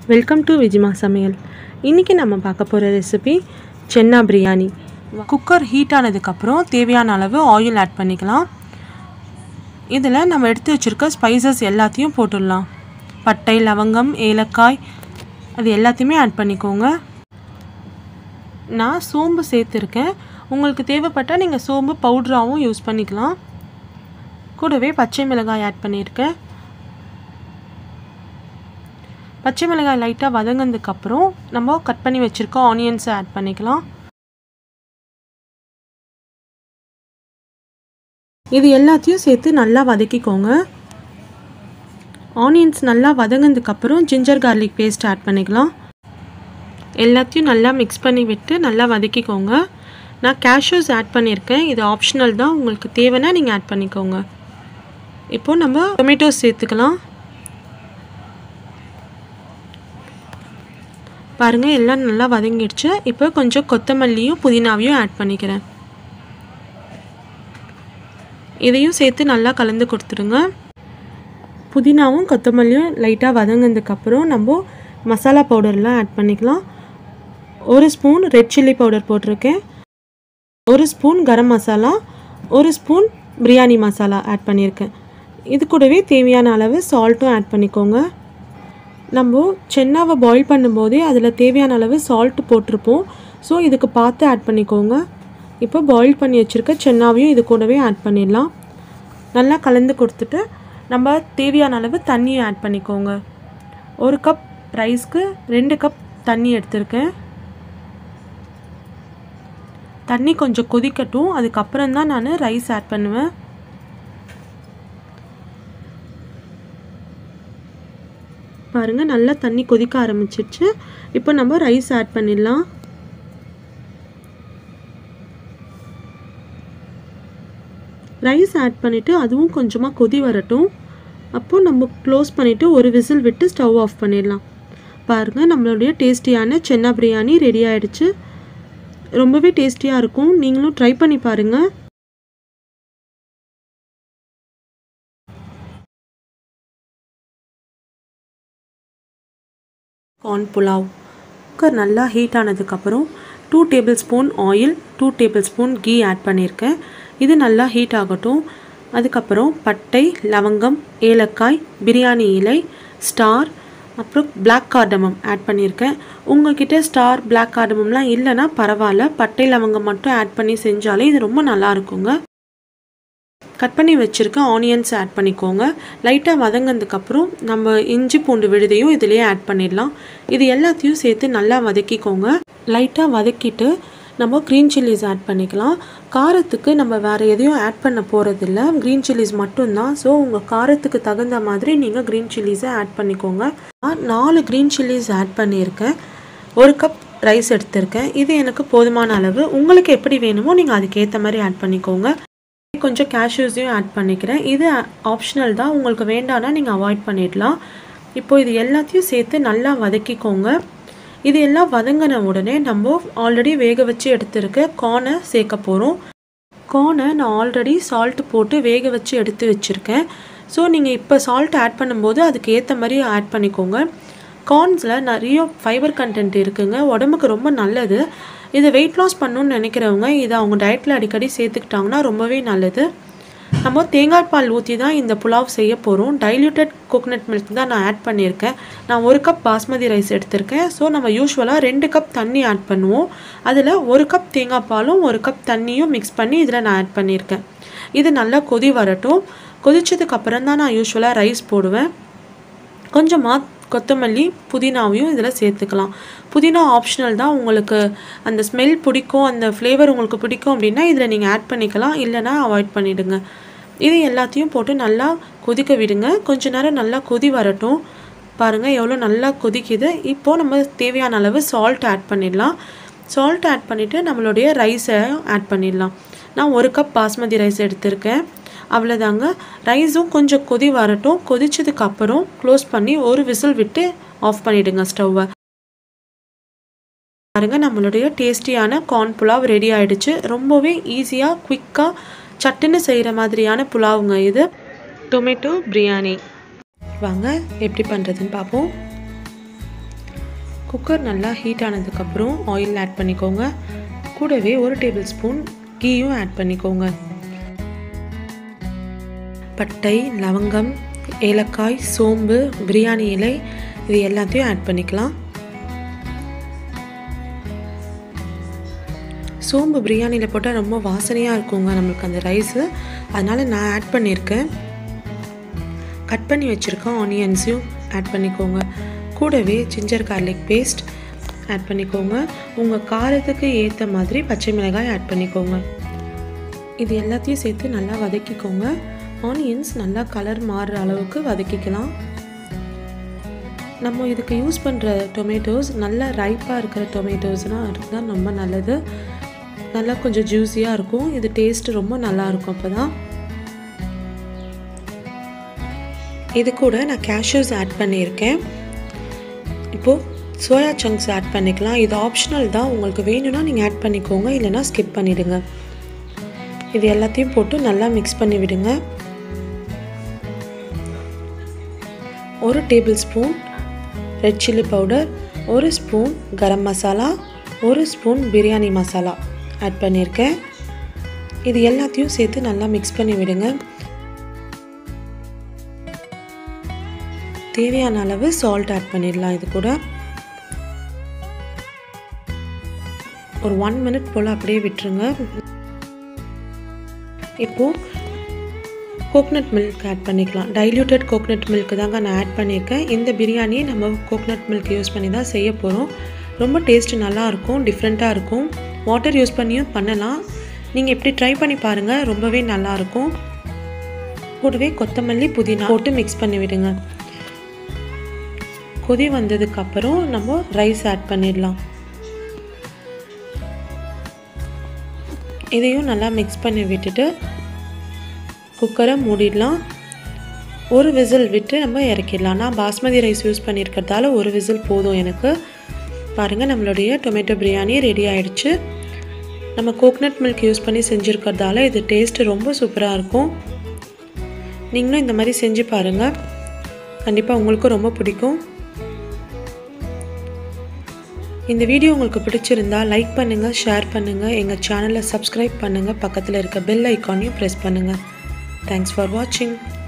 welcome to விஜிமா சமையல் இன்றைக்கி நம்ம பார்க்க போகிற recipe chana biryani cooker heat ஆனதுக்கப்புறம் தேவையான அளவு ஆயில் ஆட் பண்ணிக்கலாம் இதில் நம்ம எடுத்து வச்சுருக்க ஸ்பைசஸ் எல்லாத்தையும் போட்டுடலாம் பட்டை லவங்கம் ஏலக்காய் அது எல்லாத்தையுமே ஆட் பண்ணிக்கோங்க நான் சோம்பு சேர்த்துருக்கேன் உங்களுக்கு தேவைப்பட்டால் நீங்கள் சோம்பு பவுட்ராகவும் யூஸ் பண்ணிக்கலாம் கூடவே பச்சை மிளகாய் ஆட் பண்ணியிருக்கேன் பச்சை மிளகாய் லைட்டாக வதங்கினதுக்கப்புறம் நம்ம கட் பண்ணி வச்சுருக்க ஆனியன்ஸை ஆட் பண்ணிக்கலாம் இது எல்லாத்தையும் சேர்த்து நல்லா வதக்கிக்கோங்க ஆனியன்ஸ் நல்லா வதங்கினதுக்கப்புறம் ஜிஞ்சர் கார்லிக் பேஸ்ட் ஆட் பண்ணிக்கலாம் எல்லாத்தையும் நல்லா மிக்ஸ் பண்ணி விட்டு நல்லா வதக்கிக்கோங்க நான் கேஷ்யூஸ் ஆட் பண்ணியிருக்கேன் இது ஆப்ஷனல் தான் உங்களுக்கு தேவைன்னா நீங்கள் ஆட் பண்ணிக்கோங்க இப்போது நம்ம டொமேட்டோஸ் சேர்த்துக்கலாம் பாருங்கள் எல்லாம் நல்லா வதங்கிடுச்சு இப்போ கொஞ்சம் கொத்தமல்லியும் புதினாவையும் ஆட் பண்ணிக்கிறேன் இதையும் சேர்த்து நல்லா கலந்து கொடுத்துருங்க புதினாவும் கொத்தமல்லியும் லைட்டாக வதங்கினதுக்கப்புறம் நம்ம மசாலா பவுடர்லாம் ஆட் பண்ணிக்கலாம் ஒரு ஸ்பூன் ரெட் சில்லி பவுடர் போட்டிருக்கேன் ஒரு ஸ்பூன் கரம் மசாலா ஒரு ஸ்பூன் பிரியாணி மசாலா ஆட் பண்ணியிருக்கேன் இது கூடவே தேவையான அளவு சால்ட்டும் ஆட் பண்ணிக்கோங்க நம்ம சென்னாவை பாயில் பண்ணும்போதே அதில் தேவையான அளவு சால்ட் போட்டிருப்போம் ஸோ இதுக்கு பார்த்து ஆட் பண்ணிக்கோங்க இப்போ பாயில் பண்ணி வச்சுருக்க சென்னாவையும் இது கூடவே ஆட் பண்ணிடலாம் நல்லா கலந்து கொடுத்துட்டு நம்ம தேவையான அளவு தண்ணியும் ஆட் பண்ணிக்கோங்க ஒரு கப் ரைஸ்க்கு ரெண்டு கப் தண்ணி எடுத்திருக்கேன் தண்ணி கொஞ்சம் கொதிக்கட்டும் அதுக்கப்புறம் தான் நான் ரைஸ் ஆட் பண்ணுவேன் பாருங்கள் நல்லா தண்ணி கொதிக்க ஆரம்பிச்சிருச்சு இப்போ நம்ம ரைஸ் ஆட் பண்ணிடலாம் ரைஸ் ஆட் பண்ணிவிட்டு அதுவும் கொஞ்சமாக கொதி வரட்டும் அப்போது நம்ம க்ளோஸ் பண்ணிவிட்டு ஒரு விசில் விட்டு ஸ்டவ் ஆஃப் பண்ணிடலாம் பாருங்கள் நம்மளுடைய டேஸ்டியான சென்னா பிரியாணி ரெடி ஆகிடுச்சு ரொம்பவே டேஸ்டியாக இருக்கும் நீங்களும் ட்ரை பண்ணி பாருங்கள் கார்ன் புலாவ் குக்கர் நல்லா ஹீட் ஆனதுக்கப்புறம் two table spoon oil two table spoon ghee add பண்ணியிருக்கேன் இது நல்லா ஹீட் ஆகட்டும் அதுக்கப்புறம் பட்டை லவங்கம் ஏலக்காய் பிரியாணி இலை ஸ்டார் அப்புறம் பிளாக் கார்டமம் ஆட் பண்ணியிருக்கேன் உங்ககிட்ட ஸ்டார் பிளாக் கார்டமம்லாம் இல்லைன்னா பரவாயில்ல பட்டை லவங்கம் மட்டும் ஆட் பண்ணி செஞ்சாலே இது ரொம்ப நல்லா இருக்குங்க கட் பண்ணி வச்சுருக்க ஆனியன்ஸ் ஆட் பண்ணிக்கோங்க லைட்டாக வதங்கினதுக்கப்புறம் நம்ம இஞ்சி பூண்டு விழுதையும் இதிலேயே ஆட் பண்ணிடலாம் இது எல்லாத்தையும் சேர்த்து நல்லா வதக்கிக்கோங்க லைட்டாக வதக்கிட்டு நம்ம க்ரீன் சில்லிஸ் ஆட் பண்ணிக்கலாம் காரத்துக்கு நம்ம வேறு எதையும் ஆட் பண்ண போகிறதில்ல க்ரீன் சில்லிஸ் மட்டும்தான் ஸோ உங்கள் காரத்துக்கு தகுந்த மாதிரி நீங்கள் க்ரீன் சில்லிஸை ஆட் பண்ணிக்கோங்க நான் நாலு க்ரீன் சில்லிஸ் ஆட் பண்ணியிருக்கேன் ஒரு கப் ரைஸ் எடுத்திருக்கேன் இது எனக்கு போதுமான அளவு உங்களுக்கு எப்படி வேணுமோ நீங்கள் அதுக்கேற்ற மாதிரி ஆட் பண்ணிக்கோங்க கொஞ்சம் கேஷ்யூஸையும் ஆட் பண்ணிக்கிறேன் இது ஆப்ஷனல் தான் உங்களுக்கு வேண்டாம்னா நீங்கள் அவாய்ட் பண்ணிடலாம் இப்போ இது எல்லாத்தையும் சேர்த்து நல்லா வதக்கிக்கோங்க இது எல்லாம் வதங்கின உடனே நம்ம ஆல்ரெடி வேக வச்சு எடுத்துருக்க கார்னை சேர்க்க போகிறோம் கார்னை நான் ஆல்ரெடி சால்ட் போட்டு வேக வச்சு எடுத்து வச்சுருக்கேன் ஸோ நீங்கள் இப்போ சால்ட் ஆட் பண்ணும்போது அதுக்கு ஏற்ற மாதிரி ஆட் பண்ணிக்கோங்க கார்ன்ஸில் நிறைய ஃபைபர் கண்டென்ட் இருக்குங்க உடம்புக்கு ரொம்ப நல்லது இதை வெயிட் லாஸ் பண்ணணுன்னு நினைக்கிறவங்க இதை அவங்க டயட்டில் அடிக்கடி சேர்த்துக்கிட்டாங்கன்னா ரொம்பவே நல்லது நம்ம தேங்காய் பால் ஊற்றி தான் இந்த புலாவ் செய்ய போகிறோம் டைல்யூட்டட் கோகனட் மில்க் தான் நான் ஆட் பண்ணியிருக்கேன் நான் ஒரு கப் பாஸ்மதி ரைஸ் எடுத்திருக்கேன் ஸோ நம்ம யூஸ்வலாக ரெண்டு கப் தண்ணி ஆட் பண்ணுவோம் அதில் ஒரு கப் தேங்காய் பாலும் ஒரு கப் தண்ணியும் மிக்ஸ் பண்ணி இதில் நான் ஆட் பண்ணியிருக்கேன் இது நல்லா கொதி வரட்டும் கொதிச்சதுக்கு அப்புறம் தான் நான் யூஸ்வலாக ரைஸ் போடுவேன் கொஞ்சமாக கொத்தமல்லி புதினாவையும் இதில் சேர்த்துக்கலாம் புதினா ஆப்ஷனல் தான் உங்களுக்கு அந்த ஸ்மெல் பிடிக்கும் அந்த ஃப்ளேவர் உங்களுக்கு பிடிக்கும் அப்படின்னா இதில் நீங்கள் ஆட் பண்ணிக்கலாம் இல்லைனா அவாய்ட் பண்ணிவிடுங்க இது எல்லாத்தையும் போட்டு நல்லா கொதிக்க விடுங்க கொஞ்ச நேரம் நல்லா கொதி வரட்டும் பாருங்கள் எவ்வளோ நல்லா கொதிக்குது இப்போது நம்ம தேவையான அளவு சால்ட் ஆட் பண்ணிடலாம் சால்ட் ஆட் பண்ணிவிட்டு நம்மளுடைய ரைஸை ஆட் பண்ணிடலாம் நான் ஒரு கப் பாஸ்மதி ரைஸ் எடுத்திருக்கேன் அவ்வளோதாங்க ரைஸும் கொஞ்சம் கொதி வரட்டும் கொதிச்சதுக்கு அப்புறம் க்ளோஸ் பண்ணி ஒரு விசில் விட்டு ஆஃப் பண்ணிவிடுங்க ஸ்டவ்வை பாருங்கள் நம்மளுடைய டேஸ்டியான கார்ன் புலாவ் ரெடி ஆகிடுச்சு ரொம்பவே ஈஸியாக குவிக்காக சட்டுன்னு செய்கிற மாதிரியான புலாவுங்க இது டொமேட்டோ பிரியாணி வாங்க எப்படி பண்ணுறதுன்னு பார்ப்போம் குக்கர் நல்லா ஹீட் ஆனதுக்கப்புறம் ஆயில் ஆட் பண்ணிக்கோங்க கூடவே ஒரு டேபிள் ஸ்பூன் கீயும் ஆட் பண்ணிக்கோங்க பட்டை லவங்கம் ஏலக்காய் சோம்பு பிரியாணி இலை இது எல்லாத்தையும் ஆட் பண்ணிக்கலாம் சோம்பு பிரியாணியில் போட்டால் ரொம்ப வாசனையாக இருக்குங்க நம்மளுக்கு அந்த ரைஸு அதனால் நான் ஆட் பண்ணியிருக்கேன் கட் பண்ணி வச்சுருக்கேன் ஆனியன்ஸையும் ஆட் பண்ணிக்கோங்க கூடவே ஜிஞ்சர் கார்லிக் பேஸ்ட் ஆட் பண்ணிக்கோங்க உங்கள் காரத்துக்கு ஏற்ற மாதிரி பச்சை மிளகாய் ஆட் பண்ணிக்கோங்க இது எல்லாத்தையும் சேர்த்து நல்லா வதக்கிக்கோங்க ஆனியன்ஸ் நல்லா கலர் மாறுற அளவுக்கு வதக்கிக்கலாம் நம்ம இதுக்கு யூஸ் பண்ணுற டொமேட்டோஸ் நல்லா ரைப்பாக இருக்கிற டொமேட்டோஸ்னால் இருந்தால் ரொம்ப நல்லது நல்லா கொஞ்சம் ஜூஸியாக இருக்கும் இது டேஸ்ட் ரொம்ப நல்லா இருக்கும் அப்போ தான் இது கூட நான் கேஷ்யூஸ் ஆட் பண்ணியிருக்கேன் இப்போது சோயா சங்க்ஸ் ஆட் பண்ணிக்கலாம் இது ஆப்ஷனல் தான் உங்களுக்கு வேணும்னா நீங்கள் ஆட் பண்ணிக்கோங்க இல்லைனா ஸ்கிப் பண்ணிவிடுங்க இது எல்லாத்தையும் போட்டு நல்லா மிக்ஸ் பண்ணி விடுங்க ஒரு table spoon red chilli powder ஒரு ஸ்பூன் கரம் மசாலா ஒரு ஸ்பூன் பிரியாணி மசாலா ஆட் பண்ணியிருக்கேன் இது எல்லாத்தையும் சேர்த்து நல்லா மிக்ஸ் பண்ணி விடுங்க தேவையான அளவு சால்ட் ஆட் பண்ணிடலாம் இது கூட ஒரு ஒன் மினிட் போல் அப்படியே விட்டுருங்க இப்போது கோக்னட் மில்க் ஆட் பண்ணிக்கலாம் டைல்யூட்டட் கோக்னட் மில்க் தாங்க நான் ஆட் பண்ணியிருக்கேன் இந்த பிரியாணியை நம்ம கோக்னட் மில்க் யூஸ் பண்ணி தான் செய்ய போகிறோம் ரொம்ப டேஸ்ட் நல்லாயிருக்கும் டிஃப்ரெண்ட்டாக இருக்கும் வாட்டர் யூஸ் பண்ணியும் பண்ணலாம் நீங்கள் இப்படி ட்ரை பண்ணி பாருங்கள் ரொம்பவே நல்லாயிருக்கும் கூடவே கொத்தமல்லி புதினா போட்டு மிக்ஸ் பண்ணி விடுங்க கொதி வந்ததுக்கப்புறம் நம்ம ரைஸ் ஆட் பண்ணிடலாம் இதையும் நல்லா மிக்ஸ் பண்ணி விட்டுட்டு குக்கரை மூடிடலாம் ஒரு விசில் விட்டு நம்ம இறக்கிடலாம் நான் பாஸ்மதி ரைஸ் யூஸ் பண்ணியிருக்கிறதால ஒரு விசில் போதும் எனக்கு பாருங்கள் நம்மளுடைய டொமேட்டோ பிரியாணி ரெடி ஆயிடுச்சு நம்ம கோக்னட் மில்க் யூஸ் பண்ணி செஞ்சுருக்கிறதால இது டேஸ்ட்டு ரொம்ப சூப்பராக இருக்கும் நீங்களும் இந்த மாதிரி செஞ்சு பாருங்கள் கண்டிப்பாக உங்களுக்கும் ரொம்ப பிடிக்கும் இந்த வீடியோ உங்களுக்கு பிடிச்சிருந்தா லைக் பண்ணுங்கள் ஷேர் பண்ணுங்கள் எங்கள் சேனலை சப்ஸ்கிரைப் பண்ணுங்கள் பக்கத்தில் இருக்க பெல் ஐக்கானையும் ப்ரெஸ் பண்ணுங்கள் தேங்க்ஸ் ஃபார் வாட்சிங்